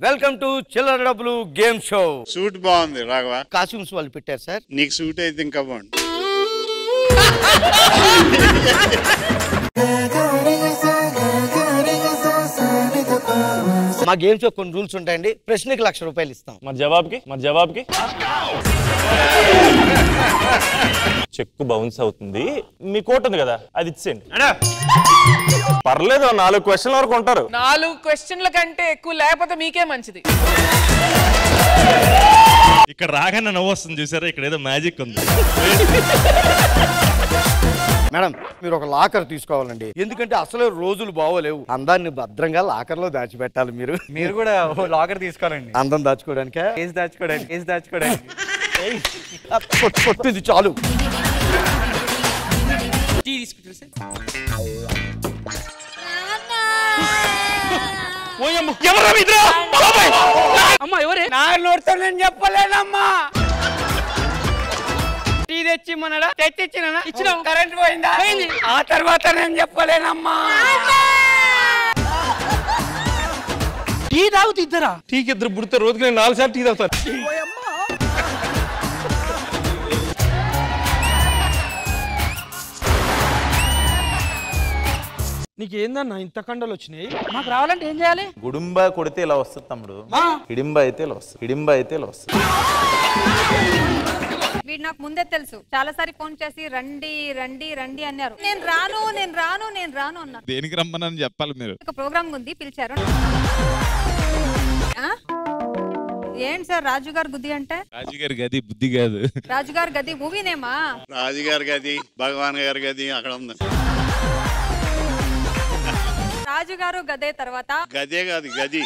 Welcome to చిల్లర డబ్బులు game show suit బాగుంది రాఘవ కాస్ట్యూమ్స్ వాళ్ళు పెట్టారు సార్ నీకు సూట్ అయితే ఇంకా బాగుంది మా గేమ్ షో కొన్ని రూల్స్ ఉంటాయండి ప్రశ్నకి లక్ష రూపాయలు ఇస్తాం మరి జవాబ్కి మరి జవాబ్కి చెక్కు బౌన్స్ అవుతుంది మీ కోట్ ఉంది కదా అది ఇచ్చేయండి పర్లేదు నాలుగు క్వశ్చన్ల వరకు ఉంటారు నాలుగు క్వశ్చన్ల కంటే ఎక్కువ లేకపోతే మీకే మంచిది ఇక్కడ రాగానే నవ్వు వస్తుంది చూసారా ఇక్కడ ఏదో మ్యాజిక్ ఉంది మేడం మీరు ఒక లాకర్ తీసుకోవాలండి ఎందుకంటే అసలు రోజులు బాగోలేవు అందాన్ని భద్రంగా లాకర్ లో దాచిపెట్టాలి మీరు మీరు కూడా ఓ లాకర్ తీసుకోవాలండి అందం దాచుకోవడానికే ఏజ్ దాచుకోవడానికి ఏజ్ దాచుకోవడానికి కొట్టు, కొట్టు, ఇది చాలు అమ్మా ఎవరే నా నోటితో నేను చెప్పలేనమ్మా టీ తెచ్చి మనడా తెచ్చిచ్చినా ఇచ్చినాం. కరెంట్ పోయిందా పోయింది. ఆ తర్వాత నేను చెప్పలేనమ్మా టీ తాగుతూ ఇద్దరా టీకి ఇద్దరు పుడితే రోజుకి నేను నాలుగు సార్లు టీ తాగుతారు నీకు ఏందన్నా ఇంత కండలు వచ్చినాయి మాకు రావాలంటే ఏం చేయాలి గుడుంబ కొడితే ఇలా వస్తుంది తమ్ముడు హిడింబ అయితే ఇలా వస్తుంది హిడింబ అయితే ఇలా వస్తుంది వీడు నాకు ముందే తెలుసు చాలా సారి ఫోన్ చేసి రండి రండి రండి అన్నారు నేను రాను నేను రాను నేను రాను అన్నారు దేనికి రమ్మనని చెప్పాలి మీరు ఒక ప్రోగ్రామ్ ఉంది పిలిచారు ఆ? ఏంటి సార్ రాజు గారు గుద్ది అంటే రాజుగారి గది బుద్ధి కాదు రాజు గారు గది మూవీనేమా రాజుగారి గది భగవాన్ గారి గది అక్కడ ఉంది రాజు గారు గదే తర్వాత గదే కాదు గది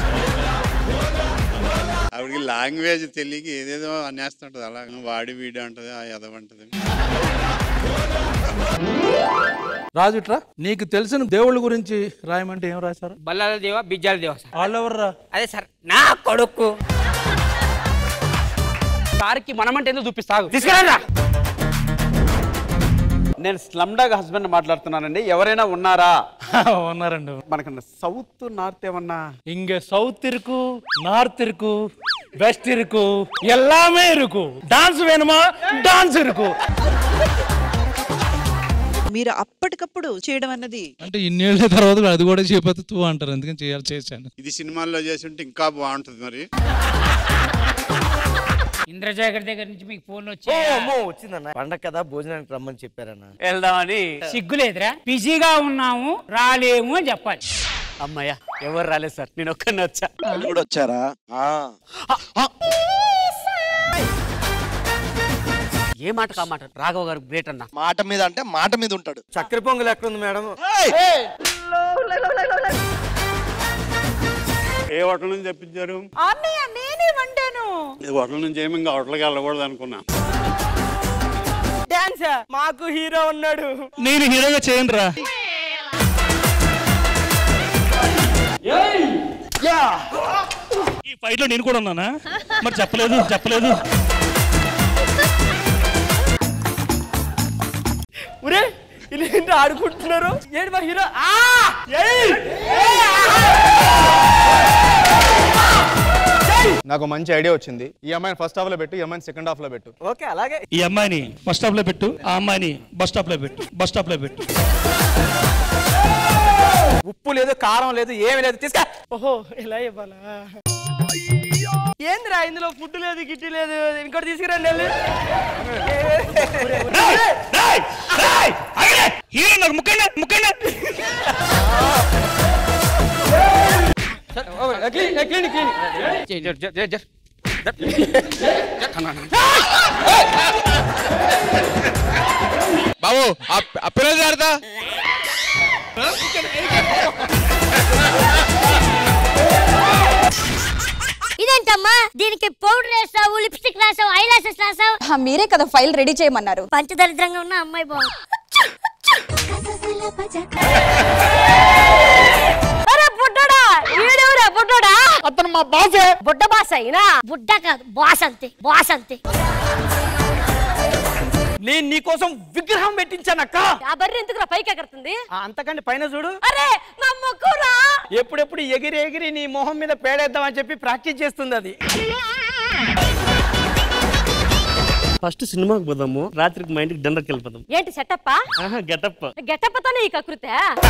ఆవిడకి లాంగ్వేజ్ తెలియక ఏదేదో అనేస్తుంటది అలా వాడి వీడి అంటది ఆ ఎదవంటది రాజుట్రా నీకు తెలిసిన దేవుళ్ళ గురించి రాయమంటే ఏం రాశారు బల్లాల దేవా బిజ్జాల దేవా సార్ వాళ్ళు ఎవర్రా అదే సార్ నా కొడుకు సార్కి మనమంటే ఎందుకు చూపిస్తాగు తీసుకురా నేను స్లమ్ డాగ్ హస్బెండ్ మాట్లాడుతున్నానండి ఎవరైనా ఉన్నారా ఉన్నారండి మనకు సౌత్ నార్త్ ఏమన్నా ఇంక సౌత్ ఇరుకు నార్త్ ఇరుకు వెస్ట్ ఇరుకు ఎల్లామే ఇరుకు డాన్స్ వేணுమా డాన్స్ ఇరుకు మీరు అప్పటికప్పుడు చేయడం అన్నది అంటే ఇన్నేళ్ళ తర్వాత అది కూడా చేయకపోతే తూ అంటారు అందుకని చేయాలి చేశాను ఇది సినిమాల్లో చేసి ఉంటే ఇంకా బాగుంటది మరి ఇంద్రజాగర్ దగ్గర నుంచి మీకు ఫోన్ వచ్చి ఓ, అమ్మో వచ్చిందన్న పండగ కదా భోజనానికి రమ్మని చెప్పారన్న వెళ్దామని సిగ్గులేదురా బిజీగా ఉన్నాము రాలేము అని చెప్పాలి అమ్మయ్య ఎవరు రాలేదు సార్ నేను ఒక్కరిని వచ్చా కూడా వచ్చారా ఏ మాట కా మాట రాఘవ గారు గ్రేట్ అన్న మాట మీద అంటే మాట మీద ఉంటాడు చక్కెర పొంగల్ ఎక్కడుంది మేడం ఏ హోటల్ నుంచి తెప్పించారు అన్నయ్య నేనే వండాను ఈ హోటల్ నుంచి ఏమి ఇంకా హోటల్కి వెళ్ళకూడదు అనుకున్నా డాన్స్ మాకు హీరో ఉన్నాడు నేను హీరోగా చేయను రా ఈ ఫైట్ లో నేను కూడా ఉన్నానా మరి చెప్పలేదు చెప్పలేదు ఒరే ఇలా ఏంటి ఆడుకుంటున్నారు ఏంటి మా హీరో ఆ నాకు మంచి ఐడియా వచ్చింది ఈ అమ్మాయిని ఫస్ట్ హాఫ్ లో పెట్టు ఈ అమ్మాయిని సెకండ్ హాఫ్ లో పెట్టు ఓకే అలాగే ఈ అమ్మాయిని బస్ స్టాప్ లో పెట్టు ఆ అమ్మాయిని బస్ స్టాప్ లో పెట్టు బస్ స్టాప్ లో పెట్టు ఉప్పు లేదు కారం లేదు ఏమి లేదు తీసుకా ఓహో ఎలా ఇవ్వాలా ఏందిరా ఇందులో ఫుడ్ లేదు గిట్టి లేదు ఇంకోటి తీసుకురండి వెళ్ళి హీరో నాకు ముక్కైనా ముక్కైనా బాబు ఆ పిల్లలు జాగ్రత్త ఇదేంటమ్మా దీనికి పౌడర్ వేసావు లిప్స్టిక్ రాసావు ఐలాసెస్ రాసావు మీరే కదా ఫైల్ రెడీ చేయమన్నారు పంచదరిద్రంగా ఉన్న అమ్మాయి బాగుంది అరే బుడ్డోడా వీడెవరా బుడ్డోడా అతను మా బాసే బుడ్డ బాస్ అయినా బుడ్డ కాదు బాస్ అంతే బాస్ అంతే నేను నీకోసం విగ్రహం పెట్టించానక్క ఆ బర్రె ఎందుకు పైకి ఎగరుతుంది ఆ, అంతకంటే పైన చూడు అరే నా మొక్కురా ఎప్పుడెప్పుడు ఎగిరి ఎగిరి నీ మొహం మీద పేడేద్దామని చెప్పి ప్రాక్టీస్ చేస్తుంది అది ఫస్ట్ సినిమాకి పోదాము రాత్రికి మా ఇంటికి డిన్నర్కి వెళ్ళిపోదాం ఏంటి సెటప్ గెటప్ గెటప్ తోనే ఈ కకృతే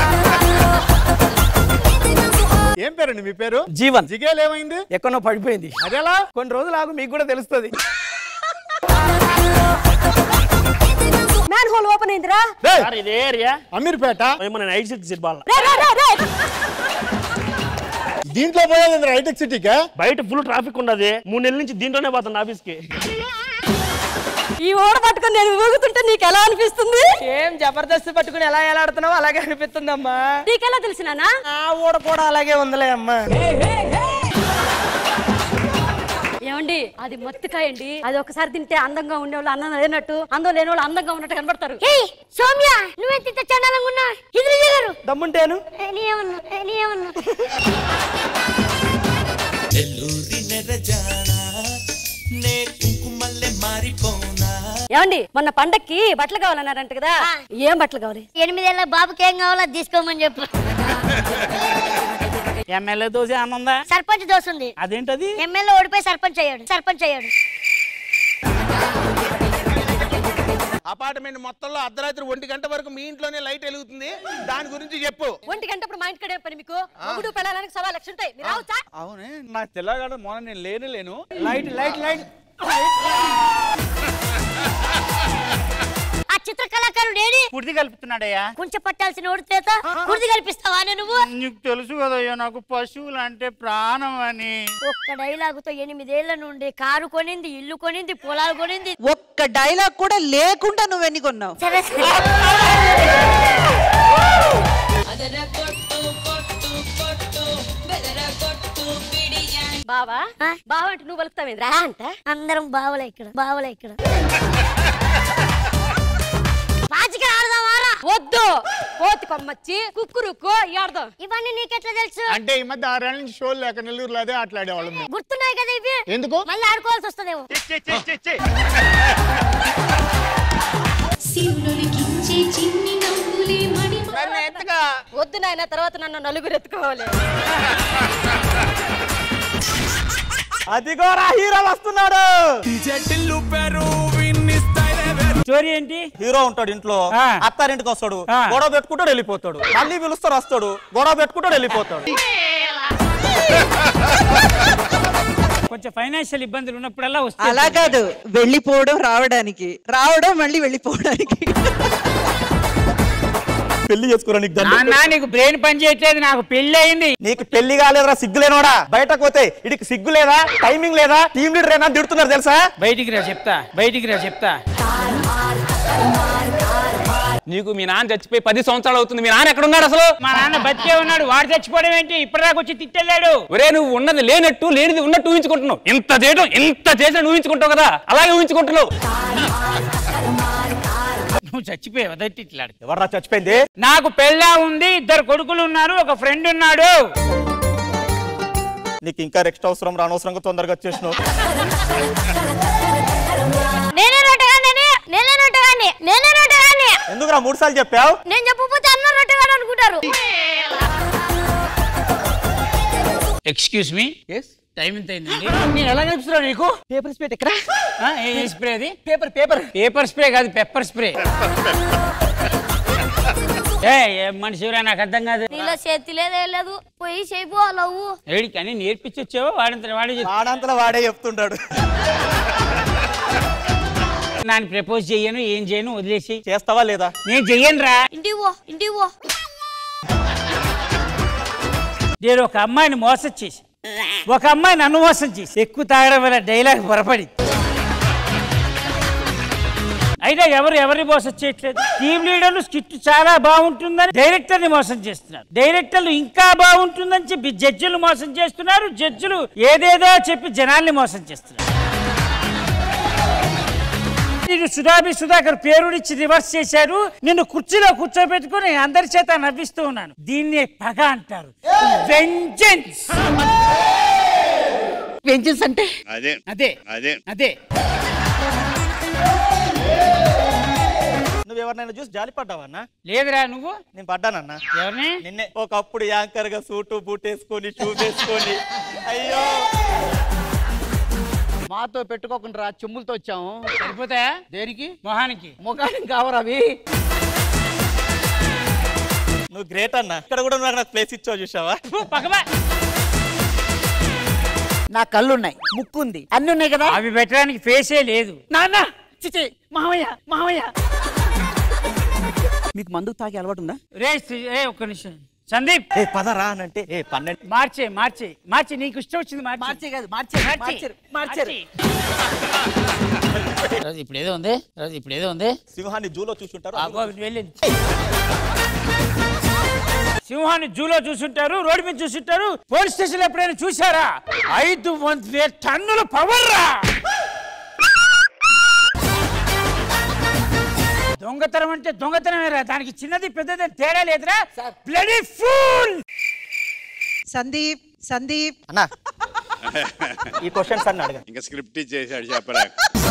ఏం పేరండి మీ పేరు జీవన్ జిగేల్ ఏమైంది ఎక్కడో పడిపోయింది అదెలా కొన్ని రోజులు ఆగు మీకు కూడా తెలుస్తుంది మ్యాన్ హోల్ ఓపెన్ అయిందిరా సార్ ఇదే ఏరియా అమీర్పేట మన నైట్ సిటీ సిట్ బాల్ రే, రే, రే, రే. దీంట్లో పోయేది హైటెక్ సిటీకా బయట ఫుల్ ట్రాఫిక్ ఉండదు మూడు నెలల నుంచి దీంట్లోనే పోతాను ఆఫీస్కి ఈ ఓడ పట్టుకొని నేను ఊగుతుంటే నీకు ఎలా అనిపిస్తుంది ఏం జబర్దస్త్ పట్టుకుని ఎలా ఎలా ఆడుతున్నావో అలాగే అనిపిస్తుంది అమ్మా నీకెలా తెలిసినానా ఆ ఓడ కూడా అలాగే ఉందిలే అమ్మా ఏమండి అది మొత్తికాయ అండి అది ఒకసారి తింటే అందంగా ఉండేవాళ్ళు అందం లేనట్టు అందం లేని వాళ్ళు అందంగా ఉన్నట్టు కనబడతారు సౌమ్య నువ్వే తింటే చండాలంగా ఉన్నా ఎదురు గారు దమ్ముంటేను ఏమన్నా ఏమన్నా ఏమండి మొన్న పండక్కి బట్టలు కావాలన్నారంట కదా ఏం బట్టలు కావాలి ఎనిమిదేళ్ళ బాబుకి ఏం కావాలో అది తీసుకోమని చెప్పు ఎమ్మెల్యే దోశ ఆనందా సర్పంచ్ దోశ ఉంది అదేంటది ఎమ్మెల్యే ఓడిపోయి సర్పంచ్ అయ్యాడు సర్పంచ్ అయ్యాడు అపార్ట్మెంట్ మొత్తంలో అర్ధరాత్రి ఒంటి గంట వరకు మీ ఇంట్లోనే లైట్ వెలుగుతుంది దాని గురించి చెప్పు ఒంటి గంట ఇప్పుడు మా ఇంటికడే పని మీకు మొగుడు పిల్లలకి సవా లక్ష ఉంటాయి మీరు రావచ్చా అవునే నాకు తెల్లగాడు మొన్న నేను లేను లేను లైట్ లైట్ లైట్ ఆ చిత్ర కళాకారుడు ఏడి కుర్తి కలుపుతున్నాడయ్యా కొంచెం పట్టాల్సిన ఓడితేత కుర్ది కల్పిస్తావా నువ్వు నీకు తెలుసు కదయ్యా నాకు పశువులు అంటే ప్రాణం అని ఒక్క డైలాగుతో ఎనిమిదేళ్ల నుండి కారు కొనింది ఇల్లు కొనింది పొలాలు కొనింది ఒక్క డైలాగ్ కూడా లేకుండా నువ్వు ఎన్ని కొన్నావు సరే సరే బావా బావా అంటే నువ్వు పలుకుతావేంద్రా అంట అందరం బావలే ఇక్కడ బావలే ఇక్కడ పాచిక ఆడదామారా వద్దు కోతి కొమ్మచ్చి కుక్కురుక్కు ఆడదాం ఇవన్నీ నీకెట్లా తెలుసు అంటే ఈ మధ్య ఆరేళ్ళ నుంచి షోలు లేక నెల్లూరులో అదే ఆటలాడేవాళ్ళం మేము. గుర్తున్నాయి కదా ఇవి ఎందుకు మళ్ళీ ఆడుకోవాల్సి వస్తుందేమో వద్దు నాయన తర్వాత నన్ను నలుగురు ఎత్తుకోవాలి అదిగోరా హీరోలు వస్తున్నాడు స్టోరీ ఏంటి హీరో ఉంటాడు ఇంట్లో ఆ. అత్తారింటికి వస్తాడు ఆ. గొడవ పెట్టుకుంటాడు వెళ్ళిపోతాడు మళ్ళీ పిలుస్తారు వస్తాడు గొడవ పెట్టుకుంటాడు వెళ్ళిపోతాడు కొంచెం ఫైనాన్షియల్ ఇబ్బందులు ఉన్నప్పుడల్లా వస్తే అలా కాదు వెళ్ళిపోవడం రావడానికి రావడం మళ్ళీ వెళ్ళిపోవడానికి పెళ్లి చేసుకోరా నీకు దండం నాన్న నీకు బ్రెయిన్ పని చేయట్లేదు నాకు పెళ్లి అయింది నీకు పెళ్లి కాలేదురా సిగ్గు లేనోడా బయటకు పోతే ఇడికి సిగ్గు లేదా టైమింగ్ లేదా టీమ్ లీడర్ ఏనా తిడుతున్నారు తెలుసా బయటికి రా చెప్తా బయటికి రా చెప్తా నీకు మీ నాన్న చచ్చిపోయి పది సంవత్సరాలు అవుతుంది మీ నాన్న ఎక్కడ ఉన్నాడు అసలు మా నాన్న బతికే ఉన్నాడు వాడు చచ్చిపోవడం ఏంటి ఇప్పటిదాకా వచ్చి తిట్టెళ్ళాడు ఒరే నువ్వు ఉన్నది లేనట్టు లేనిది ఉన్నట్టు ఊహించుకుంటున్నావు ఇంత చేయడం ఇంత చేసిన ఊహించుకుంటావు కదా అలాగే ఊహించుకుంటున్నావు నువ్వు చచ్చిపోయావు అదైతే ఇట్లాడు ఎవర్రా చచ్చిపోయింది నాకు పెళ్ళా ఉంది ఇద్దరు కొడుకులు ఉన్నారు ఒక ఫ్రెండ్ ఉన్నాడు నీకు ఇంకా రెక్స్ట్ అవసరం రానవసరంగా తొందరగా వచ్చేసినావు నేనే రొట్టెగానే నేనే రొట్టెగానే నేనే రొట్టెగానే ఎందుకురా మూడు సార్లు చెప్పావు నేను చెప్పకపోతే అన్న రొట్టెగాడు అనుకుంటారు ఎక్స్క్యూజ్ మీ టైం ఎంత అయిందండి నేను ఎలా కనిపిస్తున్నాడు నీకు పేపర్ స్పేట్ ఎక్కడ ఆ, ఏ ఏ స్ప్రే అది పేపర్ పేపర్ పేపర్ స్ప్రే కాదు పెప్పర్ స్ప్రే ఏ ఏం మనిషిరా నాకు అర్థం కాదు నీలో చేతి లేదే లేదు పోయి చేయిపో లవ్వు ఏడికి అని నేర్పించి వచ్చావో వాడంత వాడే చెప్పు. వాడంతలో వాడే చెప్తుంటాడు నాన్న ప్రపోజ్ చెయ్యను ఏం చేయను వదిలేసి చేస్తావా లేదా నేను చెయ్యను రా ఇంటికి పో ఇంటికి పో నేను ఒక అమ్మాయిని మోసం చేసి ఒక అమ్మాయి నన్ను మోసం చేసి ఎక్కువ తాగడం వల్ల డైలాగ్ పొరపడి అయితే ఎవరు ఎవరిని మోసం చేయట్లేదు టీమ్ లీడర్లు స్కిట్ చాలా బాగుంటుందని డైరెక్టర్ ని మోసం చేస్తున్నారు డైరెక్టర్లు ఇంకా బాగుంటుందని చెప్పి జడ్జిలు మోసం చేస్తున్నారు జడ్జిలు ఏదేదో చెప్పి జనాల్ని మోసం చేస్తున్నారు నీకు సుధాబి సుధాకర్ పేరునిచ్చి రివర్స్ చేశారు నిన్ను కుర్చీలో కూర్చోబెట్టుకుని అందరి చేత నవ్విస్తూ ఉన్నాను దీన్ని పగ అంటారు వెంజన్స్ వెంజన్స్ అంటే అదే అదే అదే అదే ఎవరినైనా చూసి జాలి పడ్డావా అన్న లేదురా నువ్వు నేను పడ్డానన్నా ఎవరిని నిన్నే ఒకప్పుడు యాంకర్ గా సూటు బూట్ వేసుకొని షూస్ వేసుకొని అయ్యో మాతో పెట్టుకోకుండా రా చెమ్ములతో వచ్చాము సరిపోతాయా దేనికి మొహానికి ముఖానికి కావరా అవి నువ్వు గ్రేట్ అన్న ఇక్కడ కూడా నువ్వు నాకు ప్లేస్ ఇచ్చావు చూసావా నా కళ్ళు ఉన్నాయి ముక్కు ఉంది అన్ని ఉన్నాయి కదా అవి పెట్టడానికి ఫేసే లేదు నాన్న చిచి మామయ్య మామయ్య మీకు మందు తాగే అలవాటు ఉందా రే ఏ ఒక్క నిమిషం సందీప్ ఏ పదరా అని అంటే ఏ పన్నెండు మార్చే మార్చే మార్చి నీకు ఇష్టం వచ్చింది మార్చి మార్చే కాదు మార్చే మార్చారు మార్చారు రాజు, ఇప్పుడు ఏదో ఉంది రాజు, ఇప్పుడు ఏదో ఉంది సింహాన్ని జూలో చూసుంటారు ఆ, గోవింద్ వెళ్ళింది సింహాన్ని జూలో చూసుంటారు రోడ్డు మీద చూసుంటారు పోలీస్ స్టేషన్ ఎప్పుడైనా చూసారా ఐదు వందల టన్నుల పవర్ రా దొంగతనం అంటే దొంగతనమేరా దానికి చిన్నది పెద్దది అని తేడా లేదురా బ్లడీ ఫూల్ సందీప్ సందీప్ అన్నా ఈ క్వశ్చన్స్ అన్న అడగ ఇంకా స్క్రిప్ట్ ఇచ్చేసాడు చెప్పరా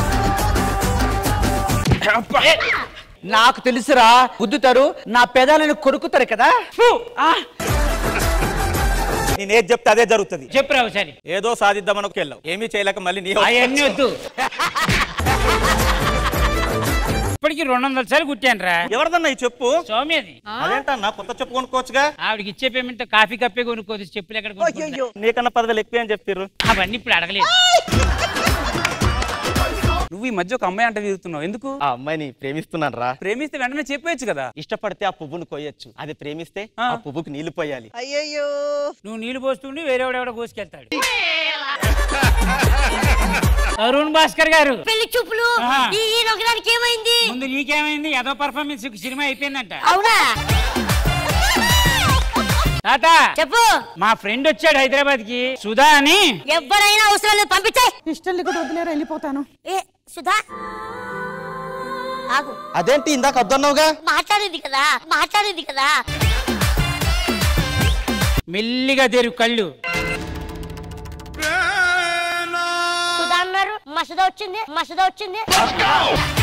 నాకు తెలుసురా గుద్దుతారు నా పెదాలను కొరుకుతారు కదా ఫు, ఆ. నేను ఏది చెప్తే అదే జరుగుతుంది చెప్పురా ఒకసారి ఏదో సాధిద్దామని ఒక వెళ్ళావు ఏమీ చేయలేక మళ్ళీ నీ అవన్నీ వద్దు ఇప్పటికి రెండు వందల సార్లు కుట్టాను రా ఎవరిదన్నా ఈ చెప్పు సౌమ్యది అదేంటన్నా కొత్త చెప్పు కొనుక్కోవచ్చుగా ఆవిడకి ఇచ్చే పేమెంట్ కాఫీ కప్పే కొనుక్కోదు చెప్పులు ఎక్కడ కొనుక్కుంటా? నీకన్నా పదివేలు ఎక్కువ అని చెప్పారు అవన్నీ ఇప్పుడు అడగలేదు నువ్వు ఈ మధ్య ఒక అమ్మాయి అంటే తిరుగుతున్నావు ఎందుకు ఆ అమ్మాయిని ప్రేమిస్తున్నాను రా ప్రేమిస్తే వెంటనే చెప్పేయచ్చు కదా ఇష్టపడితే ఆ పువ్వును కొయ్యొచ్చు అది ప్రేమిస్తే ఆ పువ్వుకి నీళ్లు పోయాలి అయ్యయ్యో నువ్వు నీళ్లు పోస్తుండి వేరే ఎవడెవడో కోసుకెళ్తాడు అరుణ్ భాస్కర్ గారు పెళ్లి చూపులు ఆహా. ఈ ఈయన ఒకదానికి ఏమైంది ముందు నీకేమైంది ఏదో పర్ఫార్మెన్స్ సినిమా అయిపోయిందంట అవునా తాత చెప్పు మా ఫ్రెండ్ వచ్చాడు హైదరాబాద్ కి సుధా అని ఎవరైనా అవసరం లేదు పంపించే ఇష్టం లేకుండా వదిలేరా వెళ్ళిపోతాను ఏ సుధా ఆగు అదేంటి ఇందాక వద్దన్నావుగా మాట్లాడేది కదా మాట్లాడేది కదా మెల్లిగా తెరు కళ్ళు సుధా అన్నారు మసద వచ్చింది మసద వచ్చింది